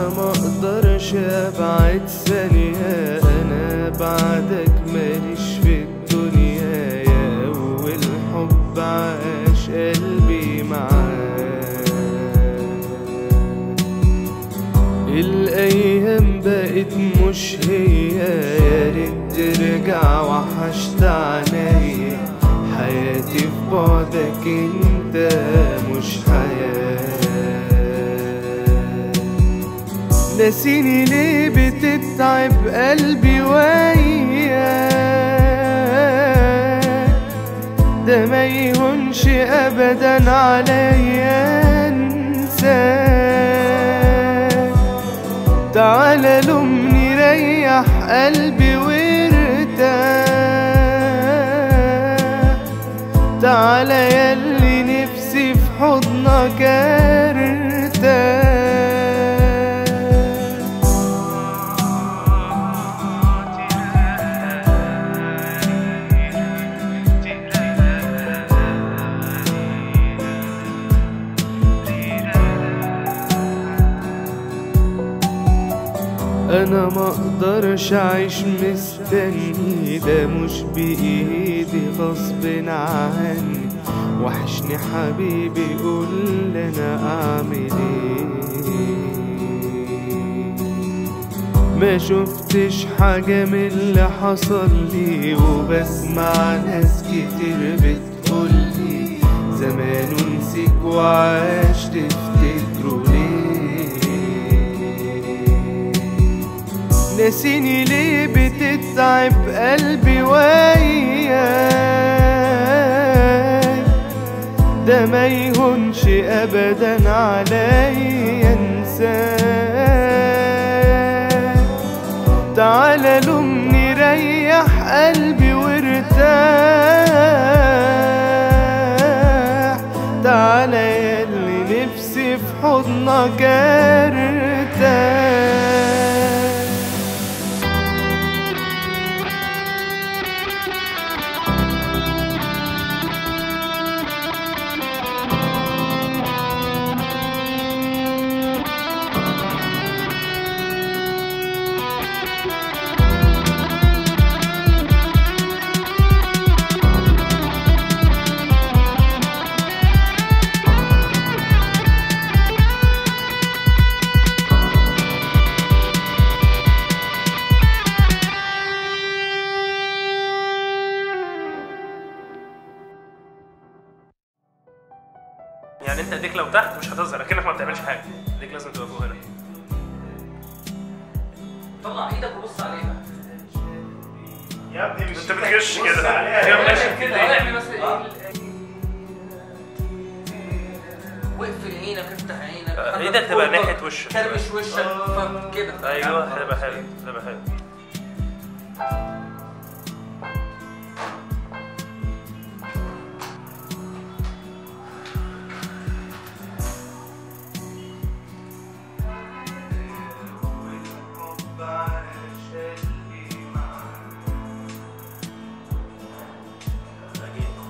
انا ما اقدرش ابعد ثانية انا بعدك ماليش في الدنيا يا اول حب عاش قلبي معاك الايام بقت مش هي يا ريت ترجع وحشت عينيا حياتي في بعدك انت مش حياه ناسيني ليه بتتعب قلبي وياك ده ما يهونش ابدا عليا انساك تعالى لومني ريح قلبي وارتاح تعالى ياللي نفسي في حضنك ارتاح انا ما اقدرش اعيش مستني ده مش بايدي غصب عني وحشني حبيبي قول انا اعمل ايه ما شفتش حاجة من اللي حصل لي وبسمع ناس كتير بتقولي زمان نسيك وعاش تفتكروا ليه ناسيني ليه بتتعب قلبي وياك ده ما يهونش ابدا عليا انساك تعالى لومني ريح قلبي وارتاح تعالى ياللي نفسي في حضنك ارتاح يعني انت ايديك لو تحت مش هتظهر اكنك ما بتعملش حاجه ايديك لازم تبقى فوق هنا طلع ايدك وبص عليها يا ابني مش انت بتغش كده بص عليها. يا ماشي كده كده اعمل مثلا ايه واقفل عينك افتح عينك آه، حرك ايدك تبقى فوقك، ناحية وشك. كرمش وشك فكده ايوه هتبقى حلو هتبقى حلو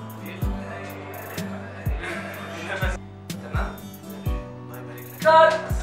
تمام كات